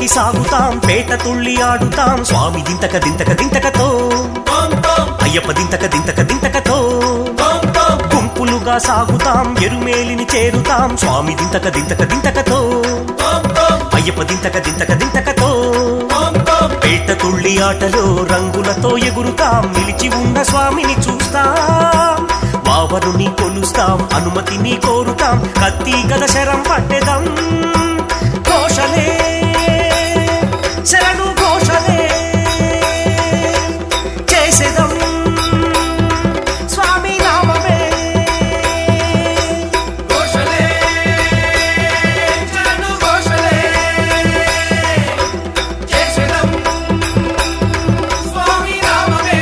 కొండలెక్కి సాగుతాం పేట తుళ్ళి ఆడుతాం స్వామి దింతక దింతక దింతకతో అయ్యప్ప దింతక దింతక దింతకతో గుంపులుగా సాగుతాం ఎరుమేలిని చేరుతాం స్వామి దింతక దింతక దింతకతో అయ్యప్ప దింతక దింతక దింతకతో పేట తుళ్ళి ఆటలో రంగులతో ఎగురుతాం నిలిచి ఉన్న స్వామిని చూస్తాం వావరుని కొలుస్తాం అనుమతిని కోరుతాం కత్తి గద శరం పట్టెదం ఘోషలే శరణు ఘోషలే చేసేదం స్వామి నామమే ఘోషలే చరణు ఘోషలే చేసెదం స్వామి నామమే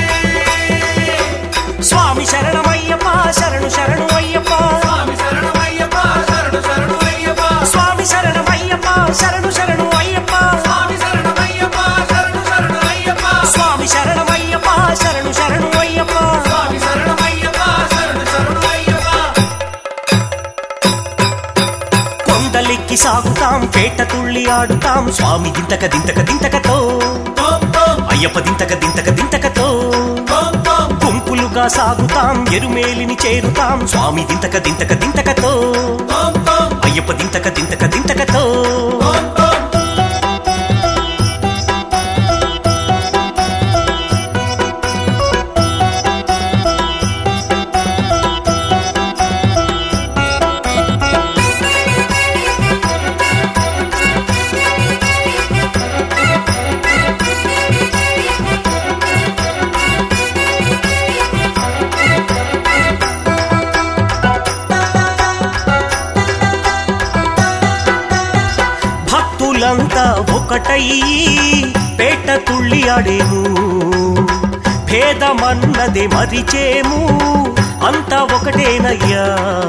స్వామి శరణమయ్యప్ప శరణు శరణు అయ్యప్ప స్వామి శరణమయ్యప్ప శరణు శరణు అయ్యప్ప స్వామి శరణమయ్యప్ప శరణు శరణు అయ్యప్ప స్వామి శరణమయ్యప్ప శరణు శరణు అయ్యప్ప స్వామి శరణమయ్యప్ప శరణు శరణు అయ్యప్ప స్వామి శరణమయ్యప్ప శరణు శరణు అయ్యప్ప కొండలెక్కి సాగుతాం పేట తుళ్ళి ఆడుతాం స్వామి దింతక దింతక దింతకతో ఓం ఓం అయ్యప్ప దింతక దింతక దింతకతో ఓం ఓం గుంపులుగా సాగుతాం ఎరుమేలిని చేరుతాం స్వామి దింతక దింతక దింతకతో ఓం ఓం అయ్యప్ప దింతక దింతక దింతకతో ఓం ఓం భక్తులంతా ఒకటై పేట తుళ్ళి ఆడేము భేదమన్నదే మరిచేము అంతా ఒకటేనయ్యా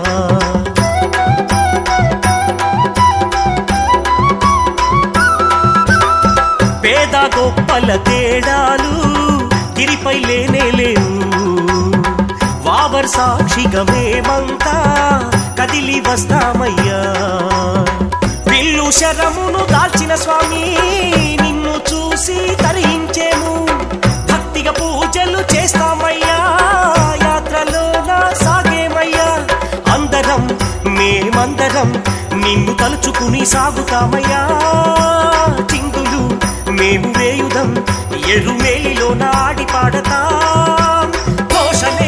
పేద గొప్పల తేడాలు గిరిపై లేనే లేవు వావర్ సాక్షిగా మేమంతా కదిలి వస్తామయ్యా విల్లు శరమును దాల్చిన స్వామి నిన్ను చూసి తరించేము భక్తిగా పూజలు చేస్తామయ్యా యాత్రలోన సాగేమయ్యా అందరం మేమందరం నిన్ను తలుచుకుని సాగుతామయ్యా చింగులు మేము వేయుదం ఎరుమేలిలోన ఆడి పాడతాం ఘోషలే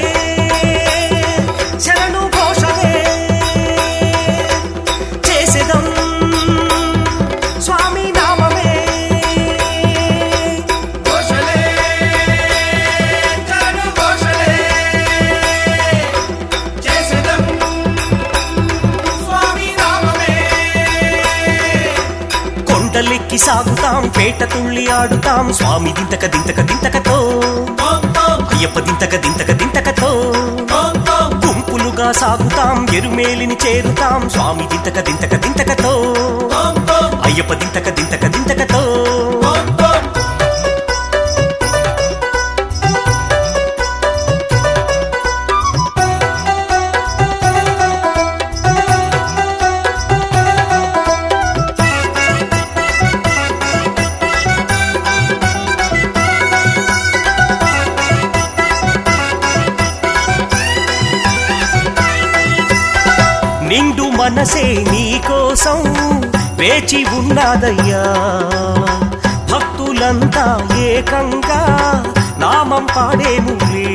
శరణు ఘోషలే చేసేదం స్వామి నామమే ఘోషలే చరణు ఘోషలే చేసెదం స్వామి నామమే కొండలెక్కి సాగుతాం పేట తుళ్ళి ఆడుతాం స్వామి దింతక దింతక దింతకతో ఓం ఓం అయ్యప్ప దింతక దింతక దింతకతో ఓం ఓం గుంపులుగా సాగుతాం ఎరుమేలిని చేరుతాం స్వామి దింతక దింతక దింతకతో ఓం ఓం అయ్యప్ప దింతక దింతక దింతకతో ఓం ఓం నిండు మనసే నీకోసం వేచి ఉన్నదయ్యా భక్తులంతా ఏకంగా నామం పాడేములే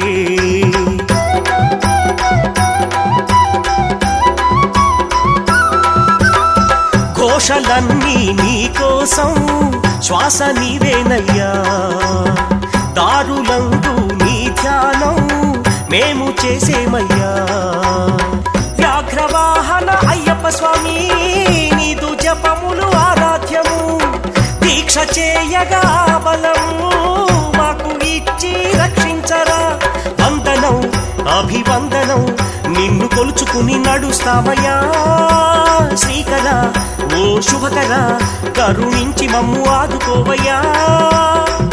ఘోషలన్నీ నీకోసం శ్వాస నీవేనయ్యా దారులందు నీ ధ్యానం మేము చేసేమయ్యా వ్యాఘ్రవాహన అయ్యప్ప స్వామి నీదు జపములు ఆరాధ్యము దీక్ష చేయగా బలము మాకు ఇచ్చి రక్షించరా వందనం అభివందనం నిన్ను కొలుచుకుని నడుస్తామయ్యా శ్రీకర ఓ శుభకర కరుణించి మమ్ము ఆదుకోవయ్యా